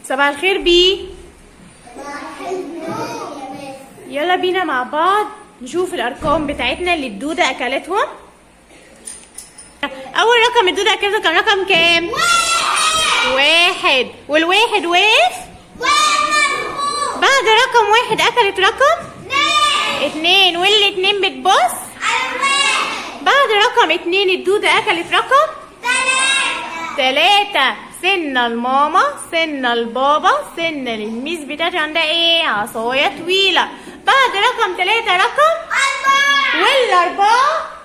صباح الخير بي يلا بينا مع بعض نشوف الارقام بتاعتنا اللي الدودة اكلتهم اول رقم الدودة اكلته كان رقم كام واحد والواحد وقف بعد رقم واحد اكلت رقم اتنين والاتنين بتبص بعد رقم اتنين الدودة اكلت رقم تلاتة سنة الماما سنة البابا سنة للميس بتاعتي عندها ايه عصاية طويلة بعد رقم تلاتة رقم والاربعة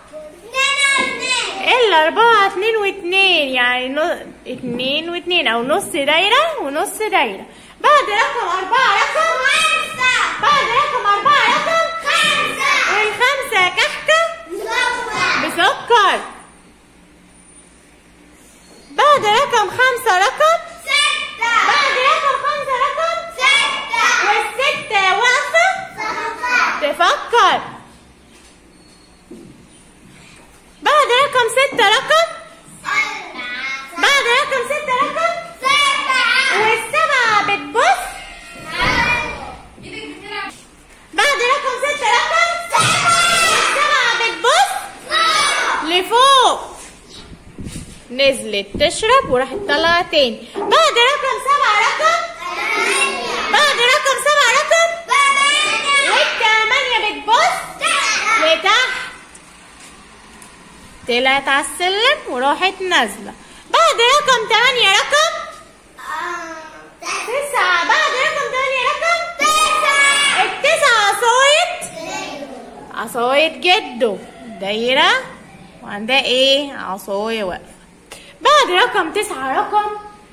الاربعة اتنين واتنين يعني نو... اتنين واتنين او نص دايرة ونص دايرة بعد رقم اربعة رقم بعد رقم اربعة رقم والخمسة كحكة بسكر بعد رقم خمسة رقم بعد رقم خمسة رقم والستة واقفة تفكر بعد رقم ستة رقم بعد رقم ستة رقم والسبعة بتبص بعد رقم ستة رقم والسبعة بتبص لفوق نزلت تشرب وراحت طالعة تاني بعد رقم سبعة رقم بعد رقم سبعة رقم والثمانية بتبص لتحت طلعت على السلم وراحت نازلة بعد رقم تمانية رقم تسعة بعد رقم تمانية رقم التسعة عصاية عصاية جدو دايرة وعندها ايه عصاية واقفة بعد رقم تسعة رقم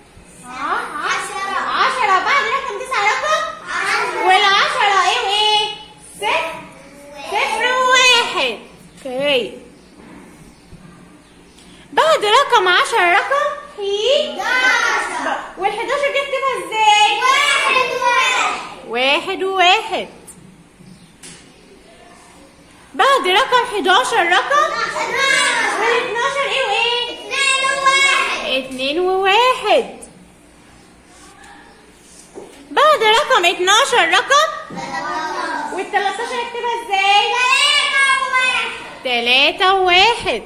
عشرة بعد رقم تسعة رقم والعشرة ايه وايه صفر صفر وواحد اوكي بعد رقم عشرة رقم حداشر والحداشر دي اكتبها ازاي واحد وواحد بعد رقم حداشر رقم والاتناشر ايه وايه اتنين وواحد بعد رقم اتناشر رقم والتلاتاشر اكتبها ازاي تلاتة وواحد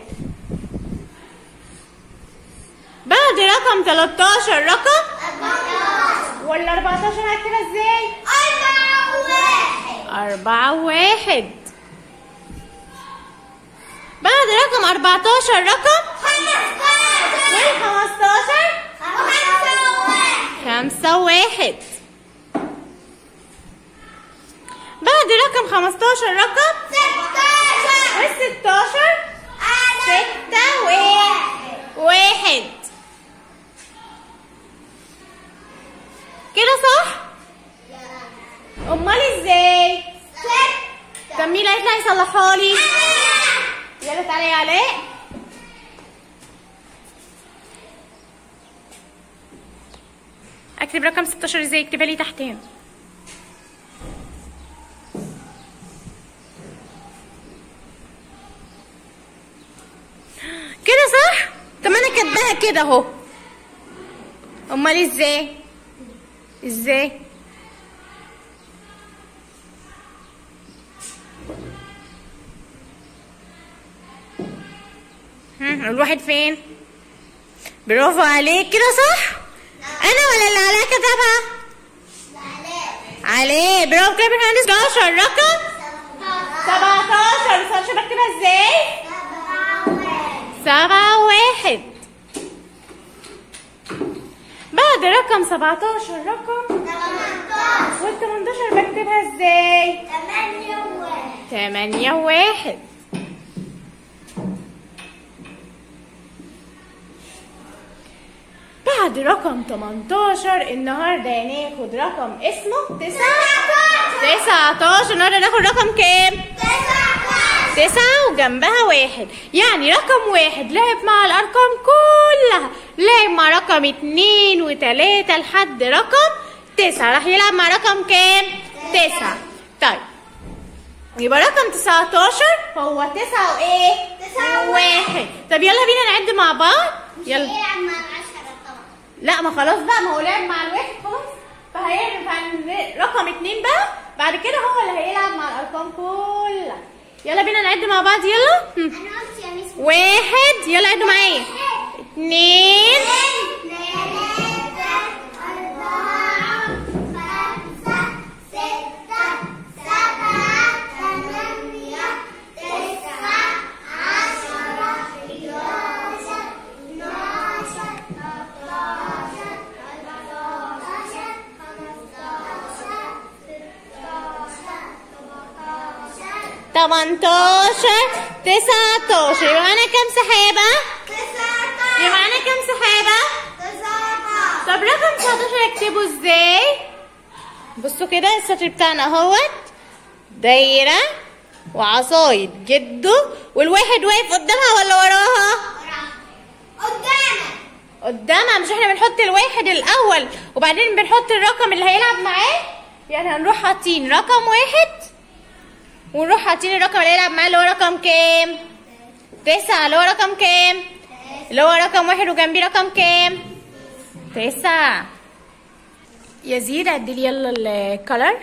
بعد رقم تلاتاشر رقم والاربعتاشر هكتبها ازاي أربعة وواحد بعد رقم أربعتاشر رقم والخمستاشر خمسة وواحد بعد رقم خمستاشر رقم والستاشر ستة وواحد كده صح؟ أمال ازاي؟ طب مين اللي هيطلع يصلحها لي؟ يلا تعالى يا علاء اكتب رقم 16 ازاي اكتبها لي تحت هنا كده صح طب ما انا كاتباها كده اهو امال ازاي ازاي هم، الواحد فين برافو عليك كده صح انا ولا اللي علاء كتبها عليه برافو كده بالمهندس 11 رقم 17 17 بكتبها ازاي سبعة واحد بعد رقم 17 رقم وال 18 بكتبها ازاي تمانية واحد بعد رقم 18 النهارده هناخد رقم اسمه 9 19 النهارده ناخد رقم كام؟ تسعة وجنبها واحد يعني رقم واحد لعب مع الأرقام كلها لعب مع رقم اتنين وتلاتة لحد رقم تسعة راح يلعب مع رقم كام؟ تسعة طيب يبقى رقم 19 هو تسعة وإيه؟ تسعة وواحد طب يلا بينا نعد مع بعض يلا يلعب مع العشرة طبعا لا ما خلاص بقى ما هو لعب مع الواحد خلاص فهيعرف عن رقم اتنين بقى بعد كده هو اللي هيلعب مع الارقام كلها يلا بينا نعد مع بعض يلا هم. انا قلت يا مس واحد يلا عدوا معايا اتنين تمنتاشر تسعتاشر يبقى معانا كام سحابة؟ يبقى معانا كام سحابة؟ طب رقم 19 اكتبه ازاي؟ بصوا كده السطر بتاعنا اهوت دايرة وعصاية جده والواحد واقف قدامها ولا وراها؟ قدامها مش احنا بنحط الواحد الاول وبعدين بنحط الرقم اللي هيلعب معاه يعني هنروح حاطين رقم واحد ونروح حاطين الرقم اللي هيلعب معاه اللي هو رقم كام؟ تسعة اللي هو رقم كام؟ اللي هو رقم واحد وجنبيه رقم كام؟ تسعة يزيد عدلي يلا الكلر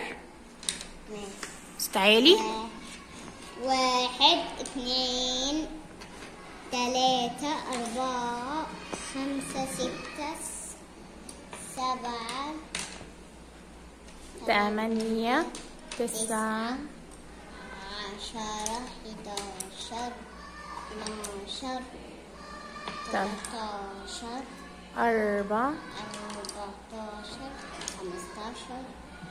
تعالي واحد اثنين ثلاثة أربعة خمسة ستة سبعة تمانية تسعة عشرة حداشر اتناشر تلاتاشر أربعة أربعتاشر خمستاشر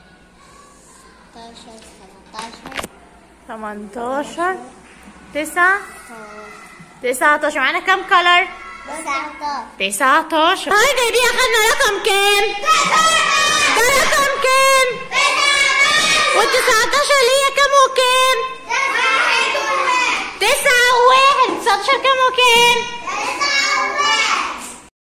ستاشر سبعتاشر تمنتاشر تسعة تسعتاشر معانا كام كلر؟ تسعتاشر تسعتاشر هاي جايبين أخدنا رقم كام؟ ده رقم كام؟ والتسعتاشر اللي هي كام وكام؟ تسعة وواحد تسعتاشر كام وكام؟